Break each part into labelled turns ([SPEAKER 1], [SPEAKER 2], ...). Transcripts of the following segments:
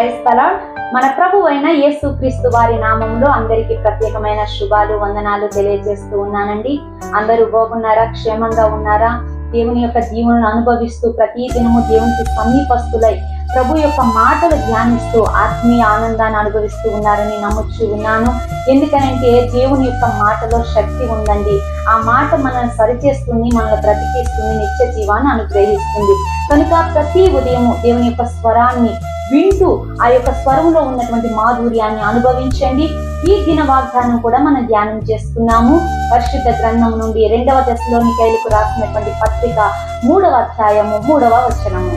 [SPEAKER 1] క్రైస్తల మన ప్రభు అయిన యేసు క్రీస్తు వారి నామంలో అందరికీ ప్రత్యేకమైన శుభాలు వందనాలు తెలియజేస్తూ ఉన్నానండి అందరూ బాగున్నారా క్షేమంగా ఉన్నారా దేవుని యొక్క దీవులను అనుభవిస్తూ ప్రతి దినము దేవునికి సమీపస్తులై ప్రభు యొక్క మాటలు ధ్యానిస్తూ ఆత్మీయ ఆనందాన్ని అనుభవిస్తూ ఉన్నారని నమ్ముచూ ఉన్నాను ఎందుకనంటే దేవుని యొక్క మాటలో శక్తి ఉందండి ఆ మాట మనల్ని సరిచేస్తుంది మనల్ని బ్రతికిస్తుంది నిత్య జీవాన్ని అనుగ్రహిస్తుంది కనుక ప్రతి ఉదయం దేవుని యొక్క స్వరాన్ని వింటూ ఆ యొక్క స్వరంలో ఉన్నటువంటి మాధుర్యాన్ని అనుభవించండి ఈ దిన వాగ్దానం కూడా మనం ధ్యానం చేసుకున్నాము పరిశుద్ధ గ్రంథం నుండి రెండవ దశలోని కైలకు రాసినటువంటి పత్రిక మూడవ అధ్యాయము మూడవ వచనము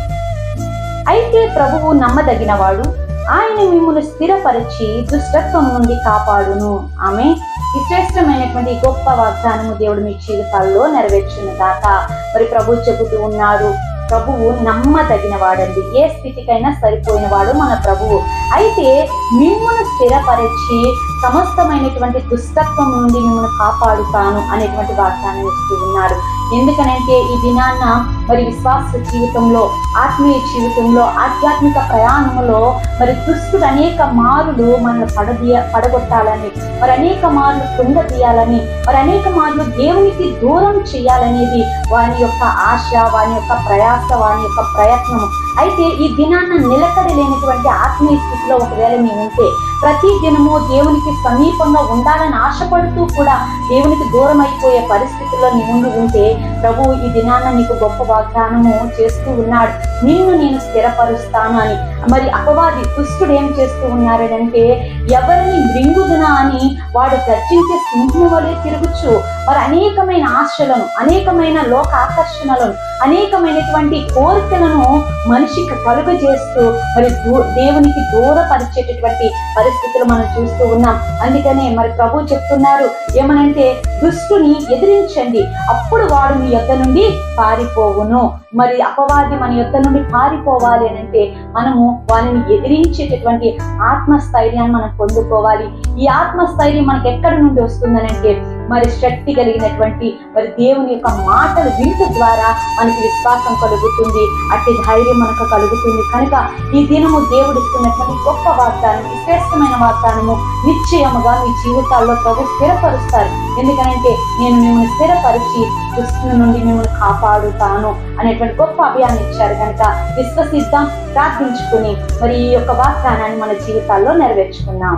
[SPEAKER 1] అయితే ప్రభువు నమ్మదగినవాడు ఆయన మిమ్మల్ని స్థిరపరిచి దుష్టత్వం నుండి కాపాడును ఆమె ఈ శ్రేష్టమైనటువంటి గొప్ప వాగ్దానము దేవుడు మీ జీవితాల్లో నెరవేర్చును గాక మరి ప్రభు చెబుతూ ఉన్నారు ప్రభువు నమ్మదగిన వాడండి ఏ స్థితికైనా సరిపోయిన వాడు మన ప్రభువు అయితే మిమ్మల్ని స్థిరపరిచి సమస్తమైనటువంటి దుష్టత్వం నుండి మిమ్మల్ని కాపాడుతాను అనేటువంటి వాగ్దానం ఇస్తూ ఉన్నారు ఎందుకనంటే ఈ దినాన్న మరి విశ్వాస జీవితంలో ఆత్మీయ జీవితంలో ఆధ్యాత్మిక ప్రయాణంలో మరి దుష్టుడు అనేక మారులు మనల్ని పడదీయ పడగొట్టాలని మరి అనేక మార్లు కృంగతీయాలని మరి అనేక మార్లు దేవునికి దూరం చేయాలనేది వాని యొక్క ఆశ వాని యొక్క ప్రయాస వాని యొక్క ప్రయత్నము అయితే ఈ దినాన్న నిలకడ లేనటువంటి ఆత్మీయ స్థితిలో ఒకవేళ నీవు ఉంటే ప్రతి దినము దేవునికి సమీపంగా ఉండాలని ఆశపడుతూ కూడా దేవునికి దూరం అయిపోయే పరిస్థితుల్లో నీ ముందు ఉంటే ప్రభు ఈ దినాన్న నీకు గొప్ప వాగ్దానము చేస్తూ ఉన్నాడు నిన్ను నేను స్థిరపరుస్తాను అని మరి అపవాది దుష్టుడు ఏం చేస్తూ ఉన్నారనంటే ఎవరిని మృంగుదునా అని వాడు గర్జించే సింహం వలె తిరుగుచు మరి అనేకమైన ఆశలను అనేకమైన లోక ఆకర్షణలను అనేకమైనటువంటి కోరికలను మనిషికి కలుగజేస్తూ మరి దూ- దేవునికి దూరపరిచేటటువంటి పరిస్థితులు మనం చూస్తూ ఉన్నాం అందుకనే మరి ప్రభు చెప్తున్నారు ఏమనంటే దుష్టుని ఎదిరించండి అప్పుడు వాడు మీ యొద్ద నుండి పారిపోవును మరి అపవాది మన యొద్ద నుండి పారిపోవాలి అని అంటే మనము వారిని ఎదిరించేటటువంటి ఆత్మస్థైర్యాన్ని మనం పొందుకోవాలి ఈ ఆత్మస్థైర్యం మనకి ఎక్కడి నుండి వస్తుందనంటే మరి శక్తి కలిగినటువంటి మరి దేవుని యొక్క మాటలు వింటు ద్వారా మనకి విశ్వాసం కలుగుతుంది అట్టి ధైర్యం మనకు కలుగుతుంది కనుక ఈ దినము దేవుడు ఇస్తున్నటువంటి గొప్ప వాగ్దానం ఈ శ్రేష్టమైన వాగ్దానము నిశ్చయముగా మీ జీవితాల్లో ప్రభు స్థిరపరుస్తారు ఎందుకనంటే నేను మిమ్మల్ని స్థిరపరిచి దుస్తుల నుండి మిమ్మల్ని కాపాడుతాను అనేటువంటి గొప్ప అభయాన్ని ఇచ్చారు కనుక విశ్వసిద్దాం ప్రార్థించుకుని మరి ఈ యొక్క వాగ్దానాన్ని మన జీవితాల్లో నెరవేర్చుకుందాం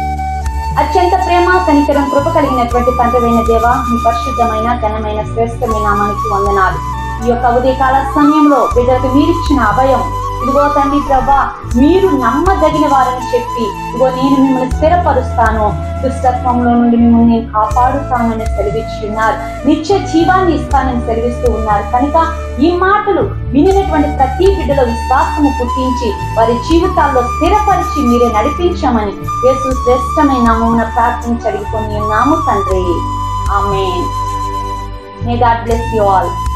[SPEAKER 1] అత్యంత ప్రేమ కనికరం కృప కలిగినటువంటి తండ్రివైన దేవ మీ పరిశుద్ధమైన ఘనమైన శ్రేష్టమైన నామానికి వందనాలు ఈ యొక్క ఉదయకాల సమయంలో బిడ్డలకు మీరిచ్చిన అభయం ఇదిగో తండ్రి ప్రభా మీరు నమ్మదగిన వారని చెప్పి ఇదిగో నేను మిమ్మల్ని స్థిరపరుస్తాను దుష్టత్వంలో నుండి మిమ్మల్ని నేను కాపాడుతానని సెలవిచ్చి ఉన్నారు నిత్య జీవాన్ని ఇస్తానని సెలవిస్తూ ఉన్నారు కనుక ఈ మాటలు వినినటువంటి ప్రతి బిడ్డలో విశ్వాసము పుట్టించి వారి జీవితాల్లో స్థిరపరిచి మీరే నడిపించమని యేసు శ్రేష్టమైన నామమున ప్రార్థించి అడిగిపోయి నాము తండ్రి ఆమె may God bless you all